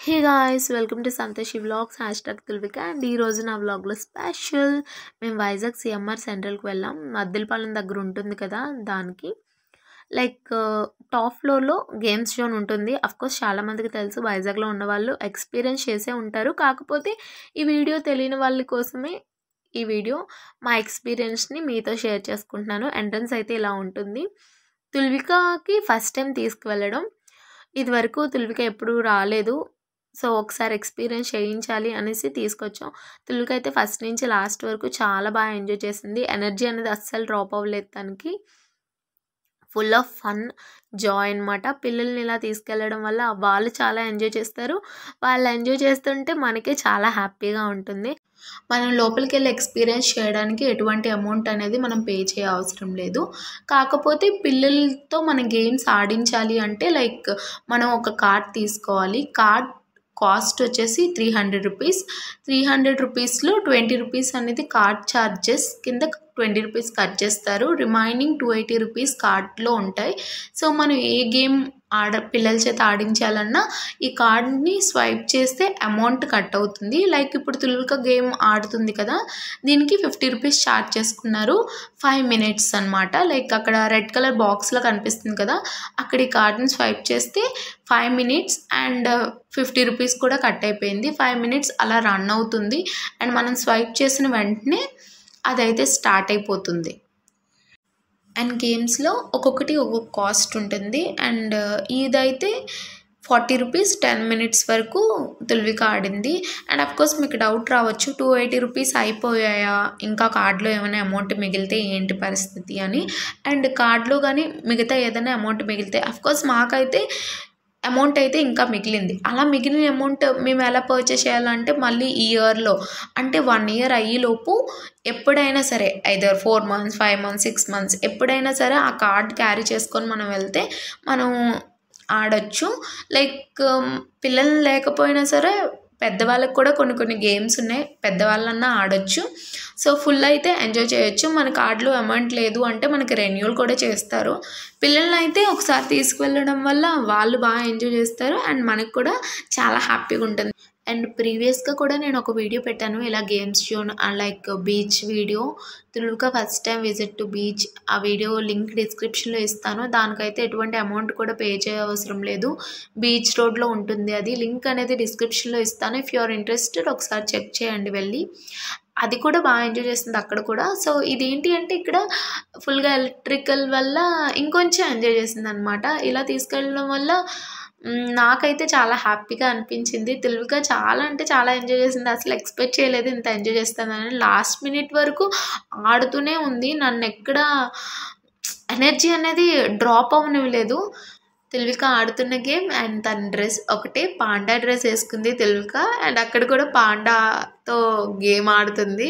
hey guys welcome to Santoshi vlogs hash tag Tulvika and ఈరోజు నా వ్లాగ్లో స్పెషల్ మేము వైజాగ్ సిఎంఆర్ సెంట్రల్కి వెళ్ళాం మద్దిలపాలెం దగ్గర ఉంటుంది కదా దానికి లైక్ టాప్ ఫ్లోర్లో గేమ్స్ జోన్ ఉంటుంది అఫ్కోర్స్ చాలామందికి తెలుసు వైజాగ్లో ఉన్న వాళ్ళు ఎక్స్పీరియన్స్ చేసే ఉంటారు కాకపోతే ఈ వీడియో తెలియని వాళ్ళ కోసమే ఈ వీడియో మా ఎక్స్పీరియన్స్ని మీతో షేర్ చేసుకుంటున్నాను ఎంట్రన్స్ అయితే ఇలా ఉంటుంది తుల్వికాకి ఫస్ట్ టైం తీసుకువెళ్ళడం ఇదివరకు తుల్విక ఎప్పుడూ రాలేదు సో ఒకసారి ఎక్స్పీరియన్స్ చేయించాలి అనేసి తీసుకొచ్చాం తుల్విక అయితే ఫస్ట్ నుంచి లాస్ట్ వరకు చాలా బాగా ఎంజాయ్ చేసింది ఎనర్జీ అనేది అస్సలు డ్రాప్ అవ్వలేదు తనకి ఫుల్ ఆఫ్ ఫన్ జాయ్ అనమాట పిల్లల్ని ఇలా తీసుకెళ్ళడం వల్ల వాళ్ళు చాలా ఎంజాయ్ చేస్తారు వాళ్ళు ఎంజాయ్ చేస్తుంటే మనకే చాలా హ్యాపీగా ఉంటుంది మనం లోపలికి వెళ్ళి ఎక్స్పీరియన్స్ చేయడానికి ఎటువంటి అమౌంట్ అనేది మనం పే చేయ అవసరం లేదు కాకపోతే పిల్లలతో మన గేమ్స్ ఆడించాలి అంటే లైక్ మనం ఒక కార్డ్ తీసుకోవాలి కార్డ్ కాస్ట్ వచ్చేసి three hundred rupees three hundred రూపీస్లో ట్వంటీ రూపీస్ అనేది కార్డ్ ఛార్జెస్ కింద ట్వంటీ రూపీస్ కట్ చేస్తారు రిమైనింగ్ టూ ఎయిటీ రూపీస్ కార్డ్లో ఉంటాయి సో మనం ఏ గేమ్ ఆడ పిల్లల చేత ఆడించాలన్నా ఈ కార్డ్ని స్వైప్ చేస్తే అమౌంట్ కట్ అవుతుంది లైక్ ఇప్పుడు తులుక గేమ్ ఆడుతుంది కదా దీనికి ఫిఫ్టీ రూపీస్ ఛార్జ్ చేసుకున్నారు ఫైవ్ మినిట్స్ అనమాట లైక్ అక్కడ రెడ్ కలర్ బాక్స్లో కనిపిస్తుంది కదా అక్కడ ఈ కార్డ్ని స్వైప్ చేస్తే five minutes and fifty rupees కూడా కట్ అయిపోయింది ఫైవ్ మినిట్స్ అలా రన్ అవుతుంది అండ్ మనం స్వైప్ చేసిన వెంటనే అదైతే స్టార్ట్ అయిపోతుంది అండ్ గేమ్స్లో ఒక్కొక్కటి ఒక్కొక్క కాస్ట్ ఉంటుంది అండ్ ఇదైతే ఫార్టీ రూపీస్ టెన్ మినిట్స్ వరకు తుల్విక ఆడింది అండ్ అఫ్కోర్స్ మీకు డౌట్ రావచ్చు టూ ఎయిటీ రూపీస్ అయిపోయాయా ఇంకా కార్డులో ఏమైనా అమౌంట్ మిగిలితే ఏంటి పరిస్థితి అని అండ్ కార్డులో కానీ మిగతా ఏదైనా అమౌంట్ మిగిలితే అఫ్కోర్స్ మాకైతే అమౌంట్ అయితే ఇంకా మిగిలింది అలా మిగిలిన అమౌంట్ మేము ఎలా పర్చేస్ చేయాలంటే మళ్ళీ ఈ ఇయర్లో అంటే వన్ ఇయర్ అయ్యేలోపు ఎప్పుడైనా సరే either four months five months six months ఎప్పుడైనా సరే ఆ కార్డ్ క్యారీ చేసుకొని మనం వెళ్తే మనం ఆడొచ్చు లైక్ పిల్లలు లేకపోయినా సరే పెద్దవాళ్ళకి కూడా కొన్ని కొన్ని గేమ్స్ ఉన్నాయి పెద్దవాళ్ళన్నా ఆడొచ్చు సో ఫుల్ అయితే ఎంజాయ్ చేయొచ్చు మన కార్డులో అమౌంట్ లేదు అంటే మనకి రెన్యూల్ కూడా చేస్తారు పిల్లల్ని అయితే ఒకసారి తీసుకువెళ్ళడం వల్ల వాళ్ళు బాగా ఎంజాయ్ చేస్తారు అండ్ మనకు కూడా చాలా హ్యాపీగా ఉంటుంది అండ్ ప్రీవియస్గా కూడా నేను ఒక వీడియో పెట్టాను ఇలా games zone like beach video Tulvika first time visit to beach ఆ వీడియో లింక్ డిస్క్రిప్షన్లో ఇస్తాను దానికైతే ఎటువంటి అమౌంట్ కూడా పే చేయ అవసరం లేదు బీచ్ రోడ్లో ఉంటుంది అది లింక్ అనేది డిస్క్రిప్షన్లో ఇస్తాను ఇఫ్ యు ఆర్ ఇంట్రెస్టెడ్ ఒకసారి చెక్ చేయండి వెళ్ళి అది కూడా బాగా ఎంజాయ్ చేస్తుంది అక్కడ కూడా సో ఇదేంటి అంటే ఇక్కడ ఫుల్గా ఎలక్ట్రికల్ వల్ల ఇంకొంచెం ఎంజాయ్ చేసింది అనమాట ఇలా తీసుకెళ్ళడం వల్ల నాకైతే చాలా హ్యాపీగా అనిపించింది తెలుగుగా చాలా అంటే చాలా ఎంజాయ్ చేసింది అసలు ఎక్స్పెక్ట్ చేయలేదు ఇంత ఎంజాయ్ చేస్తానని లాస్ట్ మినిట్ వరకు ఆడుతూనే ఉంది నన్ను ఎక్కడ ఎనర్జీ అనేది డ్రాప్ అవ్వనివ్వలేదు తెలువిక ఆడుతున్న గేమ్ అండ్ తన డ్రెస్ ఒకటే పాండా డ్రెస్ వేసుకుంది తెలువిక అండ్ అక్కడ కూడా పాండాతో గేమ్ ఆడుతుంది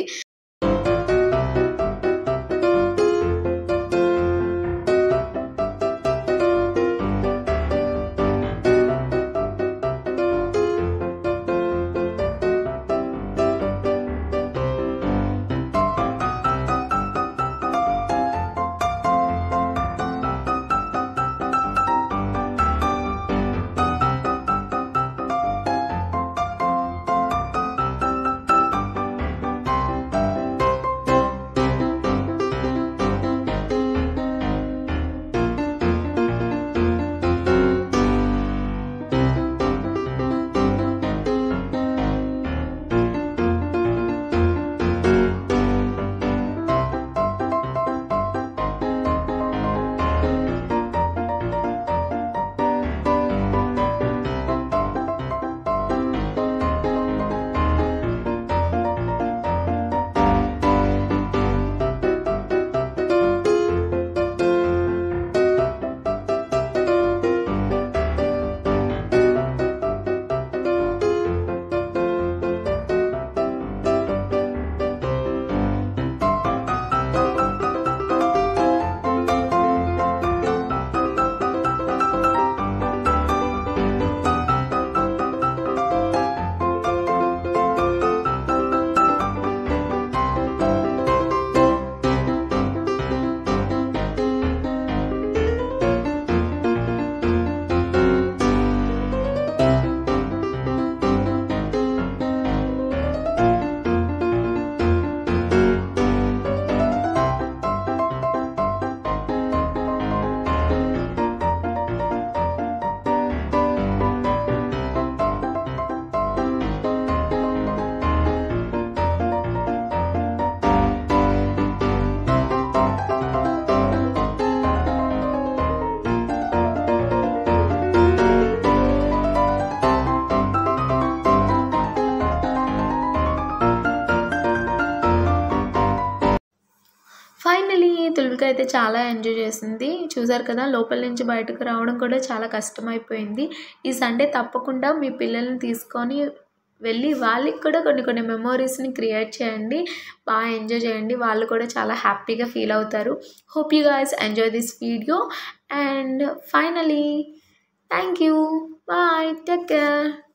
తుల్విక అయితే చాలా ఎంజాయ్ చేసింది చూసారు కదా లోపల నుంచి బయటకు రావడం కూడా చాలా కష్టమైపోయింది ఈ సండే తప్పకుండా మీ పిల్లల్ని తీసుకొని వెళ్ళి వాళ్ళకి కూడా కొన్ని కొన్ని మెమోరీస్ని క్రియేట్ చేయండి బాగా ఎంజాయ్ చేయండి వాళ్ళు కూడా చాలా హ్యాపీగా ఫీల్ అవుతారు hope you guys enjoy this video and finally thank you bye take care